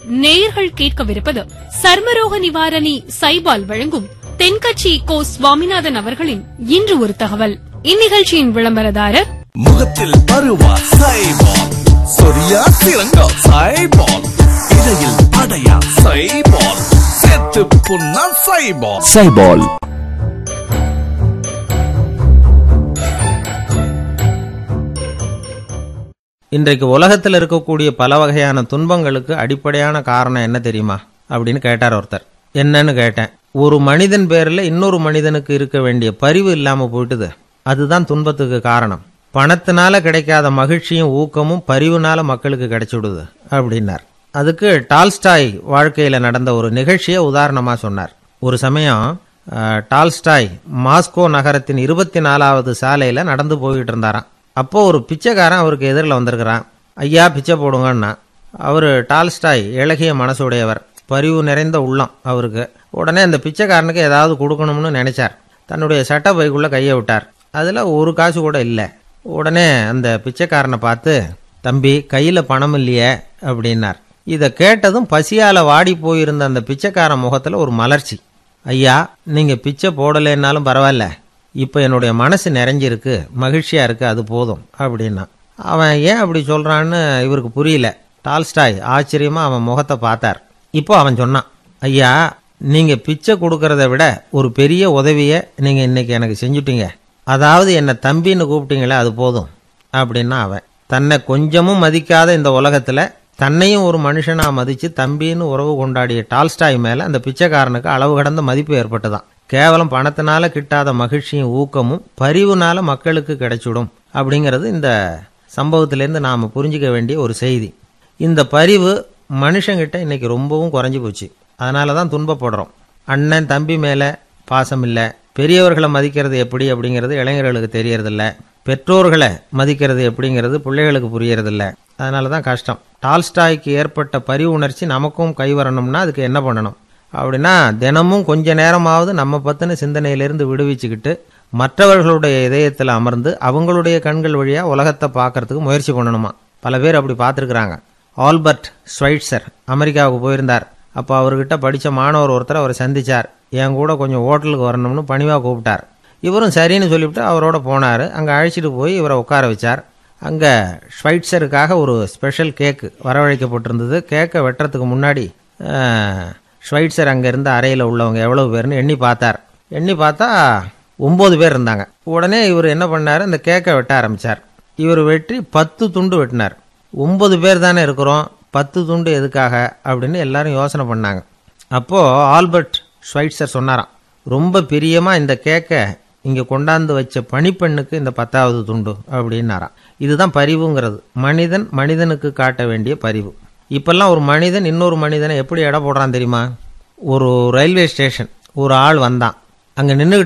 நேயர்கள் கேட்கவிருப்பது சர்மரோக நிவாரணி சைபால் வழங்கும் தென்கட்சி கோ சுவாமிநாதன் அவர்களின் இன்று ஒரு தகவல் இந்நிகழ்ச்சியின் விளம்பரதாரர் முகத்தில் பருவா சைபால் சொரியா சிறங்கா சைபால் இடையில் அடையா சைபால் செத்து புண்ணா சைபால் சைபால் இன்றைக்கு உலகத்தில் இருக்கக்கூடிய பல வகையான துன்பங்களுக்கு அடிப்படையான காரணம் என்ன தெரியுமா அப்படின்னு கேட்டார் ஒருத்தர் என்னன்னு கேட்டேன் ஒரு மனிதன் பேர்ல இன்னொரு மனிதனுக்கு இருக்க வேண்டிய பரிவு இல்லாம போயிட்டுது அதுதான் துன்பத்துக்கு காரணம் பணத்தினால கிடைக்காத மகிழ்ச்சியும் ஊக்கமும் பரிவுனால மக்களுக்கு கிடைச்சுடுது அப்படின்னார் அதுக்கு டால்ஸ்டாய் வாழ்க்கையில நடந்த ஒரு நிகழ்ச்சியை உதாரணமா சொன்னார் ஒரு சமயம் அஹ், டால்ஸ்டாய் மாஸ்கோ நகரத்தின் இருபத்தி நாலாவது சாலையில நடந்து போயிட்டு இருந்தாராம் அப்போ ஒரு பிச்சைக்காரன் அவருக்கு எதிரில் வந்திருக்கிறான் ஐயா பிச்சை போடுங்கன்னா அவர் டால்ஸ்டாய் இளகிய மனசுடையவர் பரிவு நிறைந்த உள்ளம் அவருக்கு உடனே அந்த பிச்சைக்காரனுக்கு ஏதாவது கொடுக்கணும்னு நினைச்சார் தன்னுடைய சட்டை பைக்குள்ள கையை விட்டார் அதில் ஒரு காசு கூட இல்லை உடனே அந்த பிச்சைக்காரனை பார்த்து தம்பி கையில் பணம் இல்லையே அப்படின்னார் இதை கேட்டதும் பசியால் வாடி போயிருந்த அந்த பிச்சைக்காரன் முகத்தில் ஒரு மலர்ச்சி ஐயா நீங்கள் பிச்சை போடலைன்னாலும் பரவாயில்ல இப்போ என்னுடைய மனசு நிறைஞ்சிருக்கு மகிழ்ச்சியாக இருக்கு அது போதும் அப்படின்னா அவன் ஏன் அப்படி சொல்கிறான்னு இவருக்கு புரியல டால்ஸ்டாய் ஆச்சரியமாக அவன் முகத்தை பார்த்தார் இப்போ அவன் சொன்னான் ஐயா நீங்கள் பிச்சை கொடுக்கறத விட ஒரு பெரிய உதவியை நீங்கள் இன்னைக்கு எனக்கு செஞ்சுட்டீங்க அதாவது என்னை தம்பின்னு கூப்பிட்டீங்களே அது போதும் அப்படின்னா அவன் தன்னை கொஞ்சமும் மதிக்காத இந்த உலகத்தில் தன்னையும் ஒரு மனுஷனா மதிச்சு தம்பின்னு உறவு கொண்டாடிய டால்ஸ்டாய் மேல அந்த பிச்சைக்காரனுக்கு அளவு கடந்த மதிப்பு ஏற்பட்டுதான் கேவலம் பணத்தினால கிட்டாத மகிழ்ச்சியும் ஊக்கமும் பரிவுனால மக்களுக்கு கிடைச்சிடும் அப்படிங்கிறது இந்த சம்பவத்திலேருந்து நாம புரிஞ்சுக்க வேண்டிய ஒரு செய்தி இந்த பரிவு மனுஷங்கிட்ட இன்னைக்கு ரொம்பவும் குறைஞ்சு போச்சு அதனால தான் துன்பப்படுறோம் அண்ணன் தம்பி மேலே பாசம் இல்லை பெரியவர்களை மதிக்கிறது எப்படி அப்படிங்கிறது இளைஞர்களுக்கு தெரியறதில்ல பெற்றோர்களை மதிக்கிறது எப்படிங்கிறது பிள்ளைகளுக்கு புரியறதில்ல அதனால தான் கஷ்டம் டால்ஸ்டாய்க்கு ஏற்பட்ட பரிவு உணர்ச்சி நமக்கும் கை வரணும்னா அதுக்கு என்ன பண்ணணும் அப்படின்னா தினமும் கொஞ்ச நேரமாவது நம்ம பற்றின சிந்தனையிலிருந்து விடுவிச்சுக்கிட்டு மற்றவர்களுடைய இதயத்தில் அமர்ந்து அவங்களுடைய கண்கள் வழியாக உலகத்தை பார்க்கறதுக்கு முயற்சி பண்ணணுமா பல பேர் அப்படி பார்த்துருக்குறாங்க ஆல்பர்ட் ஸ்வைட்சர் அமெரிக்காவுக்கு போயிருந்தார் அப்போ அவர்கிட்ட படித்த மாணவர் ஒருத்தர் அவரை சந்திச்சார் என் கூட கொஞ்சம் ஹோட்டலுக்கு வரணும்னு பணிவாக கூப்பிட்டார் இவரும் சரின்னு சொல்லிவிட்டு அவரோட போனார் அங்கே அழைச்சிட்டு போய் இவரை உட்கார வச்சார் அங்கே ஸ்வைட்சருக்காக ஒரு ஸ்பெஷல் கேக்கு வரவழைக்கப்பட்டிருந்தது கேக்கை வெட்டுறதுக்கு முன்னாடி அஹ், ஸ்வைட்சர் அங்கே இருந்த அறையில் உள்ளவங்க எவ்வளவு பேர்னு எண்ணி பார்த்தார் எண்ணி பார்த்தா ஒம்பது பேர் இருந்தாங்க உடனே இவர் என்ன பண்ணார் இந்த கேக்கை வெட்ட ஆரம்பித்தார் இவர் வெட்டி பத்து துண்டு வெட்டினார் ஒன்பது பேர் தானே இருக்கிறோம் பத்து துண்டு எதுக்காக அப்படின்னு எல்லாரும் யோசனை பண்ணாங்க அப்போது ஆல்பர்ட் ஸ்வைட்சர் சொன்னாராம் ரொம்ப பிரியமாக இந்த கேக்கை இங்கே கொண்டாந்து வச்ச பணிப்பெண்ணுக்கு இந்த பத்தாவது துண்டு அப்படின்னாராம் இதுதான் பரிவுங்கிறது மனிதன் மனிதனுக்கு காட்ட வேண்டிய பரிவு இப்பெல்லாம் ஒரு மனிதன் இன்னொரு மனிதனை எப்படி எடை போடுறான் தெரியுமா ஒரு ரயில்வே ஸ்டேஷன் ஒரு ஆள் வந்தான் அங்கே நின்று